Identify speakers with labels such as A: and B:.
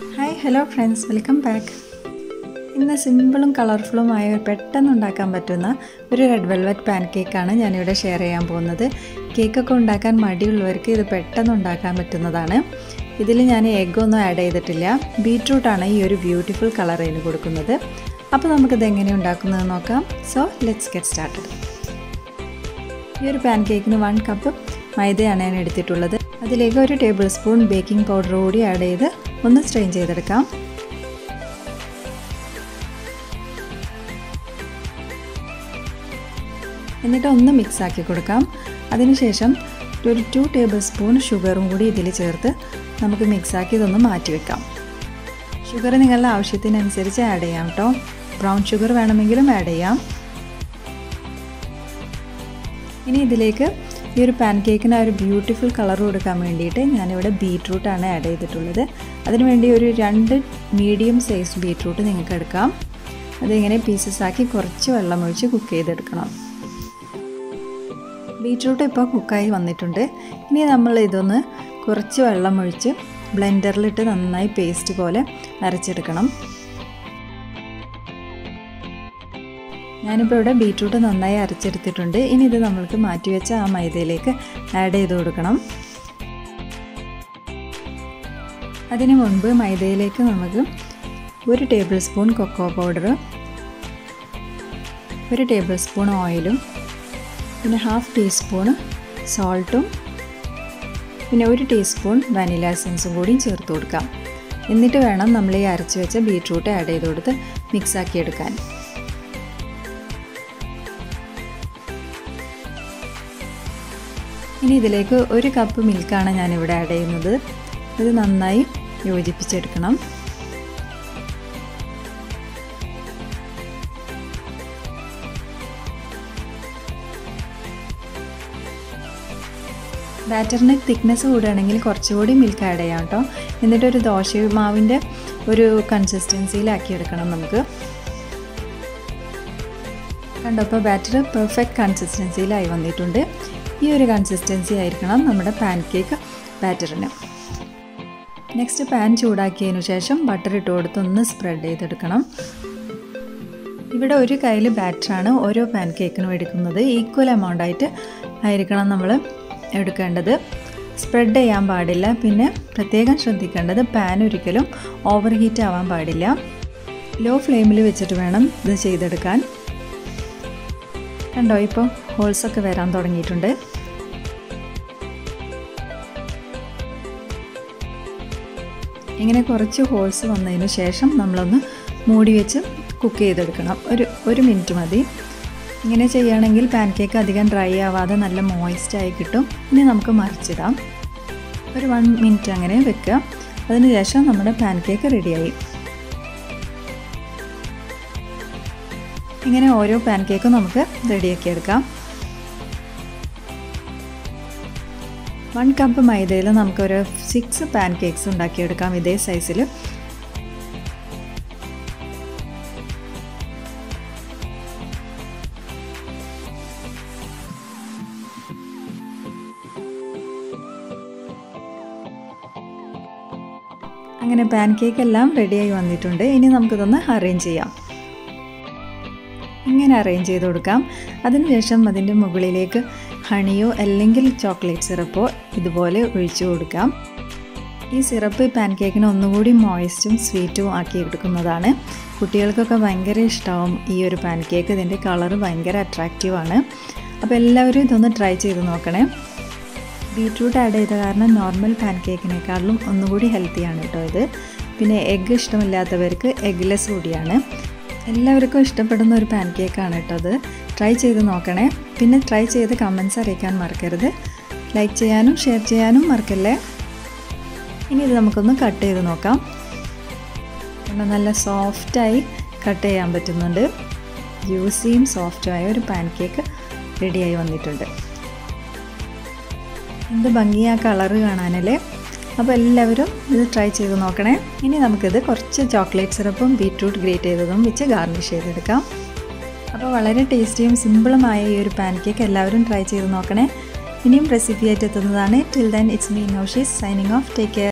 A: hi hello friends welcome back ഇന്ന് സിമ്പിളും കളർഫുള്ളുമായ പെട്ടെന്ന് ഉണ്ടാക്കാൻ പറ്റുന്ന ഒരു റെഡ് വെൽവെറ്റ് പാൻ കേക്കാണ് ഞാനിവിടെ ഷെയർ ചെയ്യാൻ പോകുന്നത് കേക്കൊക്കെ ഉണ്ടാക്കാൻ മടിയുള്ളവർക്ക് ഇത് പെട്ടെന്ന് ഉണ്ടാക്കാൻ പറ്റുന്നതാണ് ഇതിൽ ഞാൻ എഗ്ഗൊന്നും ആഡ് ചെയ്തിട്ടില്ല ബീട്രൂട്ടാണ് ഈ ഒരു ബ്യൂട്ടിഫുൾ കളർ അതിന് കൊടുക്കുന്നത് അപ്പോൾ നമുക്കിത് എങ്ങനെ ഉണ്ടാക്കുന്നത് നോക്കാം സോ ലെറ്റ്സ് ഗെറ്റ് സ്റ്റാർട്ടഡ് ഈ ഒരു പാൻ കേക്കിന് വൺ കപ്പ് മൈദയാണ് ഞാൻ എടുത്തിട്ടുള്ളത് അതിലേക്ക് ഒരു ടേബിൾ സ്പൂൺ ബേക്കിംഗ് പൗഡർ കൂടി ആഡ് ചെയ്ത് ഒന്ന് സ്ട്രെയിൻ ചെയ്തെടുക്കാം എന്നിട്ട് ഒന്ന് മിക്സ് ആക്കി കൊടുക്കാം അതിനുശേഷം ഒരു ടു ടേബിൾ സ്പൂൺ ഷുഗറും കൂടി ഇതിൽ ചേർത്ത് നമുക്ക് മിക്സാക്കി ഇതൊന്ന് മാറ്റി വെക്കാം ഷുഗർ നിങ്ങളുടെ ആവശ്യത്തിനനുസരിച്ച് ആഡ് ചെയ്യാം കേട്ടോ ബ്രൗൺ ഷുഗർ വേണമെങ്കിലും ആഡ് ചെയ്യാം ഇനി ഇതിലേക്ക് ഈ ഒരു പാൻ കേക്കിന് ഒരു ബ്യൂട്ടിഫുൾ കളർ കൊടുക്കാൻ വേണ്ടിയിട്ട് ഞാനിവിടെ ബീട്രൂട്ടാണ് ആഡ് ചെയ്തിട്ടുള്ളത് അതിനുവേണ്ടി ഒരു രണ്ട് മീഡിയം സൈസ് ബീട്രൂട്ട് നിങ്ങൾക്ക് എടുക്കാം അതിങ്ങനെ പീസസ് ആക്കി കുറച്ച് വെള്ളം ഒഴിച്ച് കുക്ക് ചെയ്തെടുക്കണം ബീട്രൂട്ട് ഇപ്പോൾ കുക്കായി വന്നിട്ടുണ്ട് ഇനി നമ്മൾ ഇതൊന്ന് കുറച്ച് വെള്ളം ഒഴിച്ച് ബ്ലെൻഡറിലിട്ട് നന്നായി പേസ്റ്റ് പോലെ അരച്ചെടുക്കണം ഞാനിപ്പോൾ ഇവിടെ ബീട്രൂട്ട് നന്നായി അരച്ചെടുത്തിട്ടുണ്ട് ഇനി ഇത് നമ്മൾക്ക് മാറ്റിവെച്ച ആ മൈദയിലേക്ക് ആഡ് ചെയ്ത് കൊടുക്കണം അതിനു മുൻപ് മൈദയിലേക്ക് നമുക്ക് ഒരു ടേബിൾ സ്പൂൺ കൊക്കോ പൗഡർ ഒരു ടേബിൾ സ്പൂൺ ഓയിലും പിന്നെ ഹാഫ് ടീസ്പൂണ് സോൾട്ടും പിന്നെ ഒരു ടീസ്പൂൺ വാനില എസൻസും കൂടിയും ചേർത്ത് കൊടുക്കാം എന്നിട്ട് വേണം നമ്മൾ ഈ അരച്ച് വെച്ച ബീട്രൂട്ട് ആഡ് ചെയ്ത് കൊടുത്ത് മിക്സാക്കി എടുക്കാൻ ഇനി ഇതിലേക്ക് ഒരു കപ്പ് മിൽക്കാണ് ഞാനിവിടെ ആഡ് ചെയ്യുന്നത് ഇത് നന്നായി യോജിപ്പിച്ചെടുക്കണം ബാറ്ററിന് തിക്നെസ് കൂടുകയാണെങ്കിൽ കുറച്ചുകൂടി മിൽക്ക് ആഡ് ചെയ്യാം കേട്ടോ എന്നിട്ടൊരു ദോശ മാവിൻ്റെ ഒരു കൺസിസ്റ്റൻസിയിലാക്കി എടുക്കണം നമുക്ക് കണ്ടോ അപ്പോൾ ബാറ്റർ പെർഫെക്റ്റ് കൺസിസ്റ്റൻസിയിലായി വന്നിട്ടുണ്ട് ഈ ഒരു കൺസിസ്റ്റൻസി ആയിരിക്കണം നമ്മുടെ പാൻ കേക്ക് ബാറ്ററിന് നെക്സ്റ്റ് പാൻ ചൂടാക്കിയതിനു ശേഷം ബട്ടർ ഇട്ട് കൊടുത്ത് ഒന്ന് സ്പ്രെഡ് ചെയ്തെടുക്കണം ഇവിടെ ഒരു കയ്യിൽ ബാറ്ററാണ് ഓരോ പാൻ കേക്കിനും എടുക്കുന്നത് ഈക്വൽ എമൗണ്ട് ആയിട്ട് ആയിരിക്കണം നമ്മൾ എടുക്കേണ്ടത് സ്പ്രെഡ് ചെയ്യാൻ പാടില്ല പിന്നെ പ്രത്യേകം ശ്രദ്ധിക്കേണ്ടത് പാൻ ഒരിക്കലും ഓവർ ഹീറ്റ് ആവാൻ പാടില്ല ലോ ഫ്ലെയിമിൽ വെച്ചിട്ട് വേണം ഇത് ചെയ്തെടുക്കാൻ കണ്ടോ ഇപ്പോൾ ഹോൾസൊക്കെ വരാൻ തുടങ്ങിയിട്ടുണ്ട് ഇങ്ങനെ കുറച്ച് ഹോൾസ് വന്നതിന് ശേഷം നമ്മളൊന്ന് മൂടി വെച്ച് കുക്ക് ചെയ്തെടുക്കണം ഒരു ഒരു മിനിറ്റ് മതി ഇങ്ങനെ ചെയ്യുകയാണെങ്കിൽ പാൻ കേക്ക് അധികം ഡ്രൈ ആവാതെ നല്ല മോയിസ്റ്റായി കിട്ടും ഇനി നമുക്ക് മറിച്ചിടാം ഒരു വൺ മിനിറ്റ് അങ്ങനെ വെക്കുക അതിനുശേഷം നമ്മുടെ പാൻ കേക്ക് റെഡിയായി ഇങ്ങനെ ഓരോ പാൻ കേക്കും നമുക്ക് റെഡിയാക്കി എടുക്കാം വൺ കപ്പ് മൈദയിൽ നമുക്കൊരു സിക്സ് പാൻ കേക്ക്സ് ഉണ്ടാക്കിയെടുക്കാം ഇതേ സൈസിൽ അങ്ങനെ പാൻ കേക്ക് എല്ലാം റെഡിയായി വന്നിട്ടുണ്ട് ഇനി നമുക്കിതൊന്ന് അറേഞ്ച് ചെയ്യാം ഇങ്ങനെ അറേഞ്ച് ചെയ്ത് കൊടുക്കാം അതിനുശേഷം അതിൻ്റെ മുകളിലേക്ക് ഹണിയോ അല്ലെങ്കിൽ ചോക്ലേറ്റ് സിറപ്പോ ഇതുപോലെ ഒഴിച്ചു കൊടുക്കാം ഈ സിറപ്പ് പാൻ കേക്കിന് ഒന്നുകൂടി മോയിസ്റ്റും സ്വീറ്റും ആക്കി എടുക്കുന്നതാണ് കുട്ടികൾക്കൊക്കെ ഭയങ്കര ഇഷ്ടമാവും ഈ ഒരു പാൻ കേക്ക് ഇതിൻ്റെ കളറ് ഭയങ്കര അട്രാക്റ്റീവാണ് അപ്പോൾ എല്ലാവരും ഇതൊന്ന് ട്രൈ ചെയ്ത് നോക്കണേ ബീട്രൂട്ട് ആഡ് ചെയ്ത കാരണം നോർമൽ പാൻ കേക്കിനേക്കാളും ഒന്നുകൂടി ഹെൽത്തിയാണ് കേട്ടോ ഇത് പിന്നെ എഗ്ഗ് ഇഷ്ടമില്ലാത്തവർക്ക് എഗ്ലെസ് കൂടിയാണ് എല്ലാവർക്കും ഇഷ്ടപ്പെടുന്ന ഒരു പാൻ കേക്കാണ് കേട്ടോ അത് ട്രൈ ചെയ്ത് നോക്കണേ പിന്നെ ട്രൈ ചെയ്ത് കമൻസ് അറിയിക്കാൻ മറക്കരുത് ലൈക്ക് ചെയ്യാനും ഷെയർ ചെയ്യാനും മറക്കല്ലേ ഇനി ഇത് നമുക്കൊന്ന് കട്ട് ചെയ്ത് നോക്കാം കാരണം നല്ല സോഫ്റ്റായി കട്ട് ചെയ്യാൻ പറ്റുന്നുണ്ട് ജ്യൂസിയും സോഫ്റ്റുമായ ഒരു പാൻ കേക്ക് റെഡിയായി വന്നിട്ടുണ്ട് എന്ത് ഭംഗിയാ കളറ് കാണാനല്ലേ അപ്പോൾ എല്ലാവരും ഇത് ട്രൈ ചെയ്ത് നോക്കണേ ഇനി നമുക്കിത് കുറച്ച് ചോക്ലേറ്റ് സിറപ്പും ബീട്രൂട്ട് ഗ്രേറ്റ് ചെയ്തതും വെച്ച് ഗാർണിഷ് ചെയ്തെടുക്കാം അപ്പോൾ വളരെ ടേസ്റ്റിയും സിമ്പിളുമായ ഈ ഒരു പാൻ കേക്ക് എല്ലാവരും ട്രൈ ചെയ്ത് നോക്കണേ ഇനിയും റെസിപ്പി ആയിട്ട് എത്തുന്നതാണ് till then it's me Naushi's signing off take care